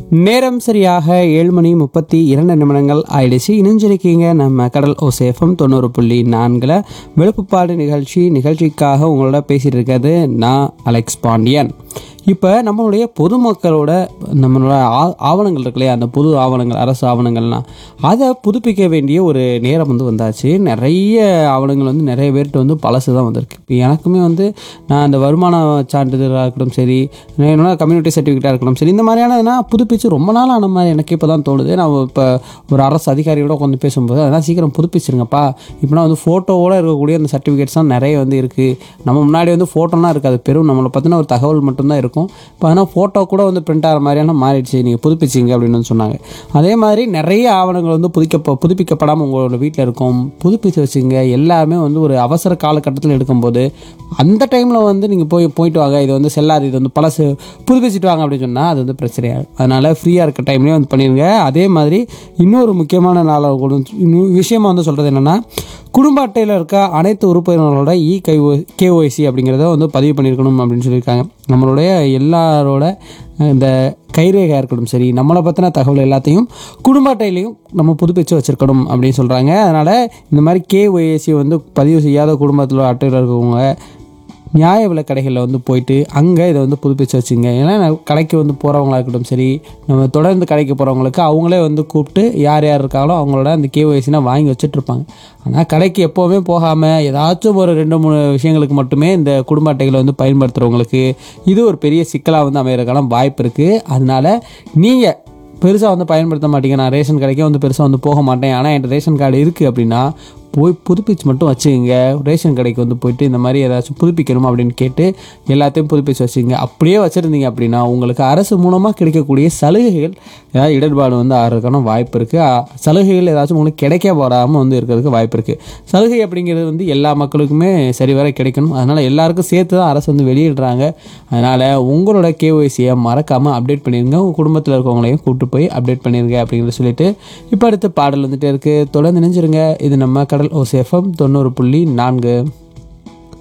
நேரம் சரியாக ஏழு மணி முப்பத்தி இரண்டு நிமிடங்கள் ஆயிடுச்சு இணைஞ்சிருக்கீங்க நம்ம கடல் ஓசேஃபம் தொண்ணூறு புள்ளி நான்கில் விழுப்புப்பாடு நிகழ்ச்சி நிகழ்ச்சிக்காக உங்களோட பேசிகிட்டு இருக்கிறது நான் அலெக்ஸ் பாண்டியன் இப்போ நம்மளுடைய பொதுமக்களோட நம்மளோட ஆ- ஆவணங்கள் இருக்கு இல்லையா அந்த பொது ஆவணங்கள் அரசு ஆவணங்கள்லாம் அதை புதுப்பிக்க வேண்டிய ஒரு நேரம் வந்து வந்தாச்சு நிறைய ஆவணங்கள் வந்து நிறைய பேர்கிட்ட வந்து பழசு தான் வந்திருக்கு இப்போ எனக்குமே வந்து நான் அந்த வருமான சான்றிதழாக இருக்கட்டும் சரி என்னோட கம்யூனிட்டி சர்டிஃபிகேட்டாக இருக்கட்டும் சரி இந்த மாதிரியான நான் புதுப்பிச்சு ரொம்ப நாள் ஆன மாதிரி எனக்கு இப்போ தான் தோணுது நான் இப்போ ஒரு அரசு அதிகாரியோட உட்காந்து பேசும்போது அதெல்லாம் சீக்கிரம் புதுப்பிச்சிருங்கப்பா இப்போனா வந்து ஃபோட்டோவோட இருக்கக்கூடிய அந்த சர்டிஃபிகேட்ஸ் தான் நிறைய வந்து இருக்குது நம்ம முன்னாடி வந்து ஃபோட்டோலாம் இருக்காது பெரும் நம்மளை பற்றின ஒரு தகவல் மட்டும்தான் இருக்கும் இப்போ ஆனால் ஃபோட்டோ கூட வந்து பிரிண்ட் ஆகிற மாதிரியான மாறிடுச்சு நீங்கள் புதுப்பிச்சிங்க அப்படின்னு வந்து சொன்னாங்க அதே மாதிரி நிறைய ஆவணங்கள் வந்து புதுக்க புதுப்பிக்கப்படாமல் உங்களோட வீட்டில் இருக்கும் புதுப்பிச்சு வச்சுங்க எல்லாமே வந்து ஒரு அவசர காலகட்டத்தில் எடுக்கும்போது அந்த டைமில் வந்து நீங்கள் போய் போயிட்டு வாங்க இது வந்து செல்லாது இது வந்து பழசு புதுப்பிச்சுட்டு வாங்க அப்படின்னு சொன்னால் அது வந்து பிரச்சனையாகும் அதனால் ஃப்ரீயாக இருக்க டைம்லேயே வந்து பண்ணிடுங்க அதே மாதிரி இன்னொரு முக்கியமான நாள இன்னும் விஷயமா வந்து சொல்கிறது என்னென்னா குடும்ப அட்டையில் இருக்க அனைத்து உறுப்பினர்களோட இ கை கேஒய்சி அப்படிங்கிறத வந்து பதிவு பண்ணியிருக்கணும் அப்படின்னு சொல்லியிருக்காங்க நம்மளுடைய எல்லாரோட அஹ், இந்த கைரேகையாக இருக்கட்டும் சரி நம்மளை பற்றின தகவல் எல்லாத்தையும் குடும்ப அட்டையிலையும் நம்ம புதுப்பிச்சு வச்சுருக்கணும் அப்படின்னு சொல்கிறாங்க அதனால் இந்த மாதிரி கேஒய்சி வந்து பதிவு செய்யாத குடும்பத்தில் அட்டையில் இருக்கவங்க நியாய விலை கடைகளில் வந்து போயிட்டு அங்கே இதை வந்து புதுப்பிச்சு வச்சுங்க ஏன்னா நான் கடைக்கு வந்து போகிறவங்களா இருக்கட்டும் சரி நம்ம தொடர்ந்து கடைக்கு போகிறவங்களுக்கு அவங்களே வந்து கூப்பிட்டு யார் யார் இருக்காங்களோ அவங்களோட அந்த கேஒய்சினா வாங்கி வச்சுட்டு இருப்பாங்க ஆனால் கடைக்கு எப்போவுமே போகாமல் ஏதாச்சும் ஒரு ரெண்டு மூணு விஷயங்களுக்கு மட்டுமே இந்த குடும்ப அட்டைகளை வந்து பயன்படுத்துகிறவங்களுக்கு இது ஒரு பெரிய சிக்கலாக வந்து அமையறதுக்கான வாய்ப்பு இருக்குது அதனால நீங்கள் பெருசாக வந்து பயன்படுத்த மாட்டீங்க நான் ரேஷன் கடைக்கே வந்து பெருசாக வந்து போக மாட்டேன் ஆனால் என்கிட்ட ரேஷன் கார்டு இருக்குது அப்படின்னா போய் புதுப்பிச்சு மட்டும் வச்சுக்கோங்க ரேஷன் கடைக்கு வந்து போயிட்டு இந்த மாதிரி ஏதாச்சும் புதுப்பிக்கணும் அப்படின்னு கேட்டு எல்லாத்தையும் புதுப்பிச்சு வச்சுக்கோங்க அப்படியே வச்சுருந்தீங்க அப்படின்னா உங்களுக்கு அரசு மூலமாக கிடைக்கக்கூடிய சலுகைகள் ஏதாவது இடர்பாடு வந்து ஆகிறதுக்கான வாய்ப்பு இருக்குது சலுகைகள் ஏதாச்சும் உங்களுக்கு கிடைக்க போடாமல் வந்து இருக்கிறதுக்கு வாய்ப்பு இருக்குது சலுகை அப்படிங்கிறது வந்து எல்லா மக்களுக்குமே சரிவர கிடைக்கணும் அதனால் எல்லாருக்கும் சேர்த்து தான் அரசு வந்து வெளியிடுறாங்க அதனால் உங்களோட கேஒய்சியை மறக்காமல் அப்டேட் பண்ணிடுங்க உங்கள் குடும்பத்தில் இருக்கவங்களையும் கூப்பிட்டு போய் அப்டேட் பண்ணிடுங்க அப்படிங்கிறத சொல்லிட்டு இப்போ அடுத்த பாடல் வந்துட்டே இருக்குது தொடர்ந்து நினைஞ்சிருங்க இது நம்ம கடல் ஓசேஃபம் தொண்ணூறு புள்ளி நான்கு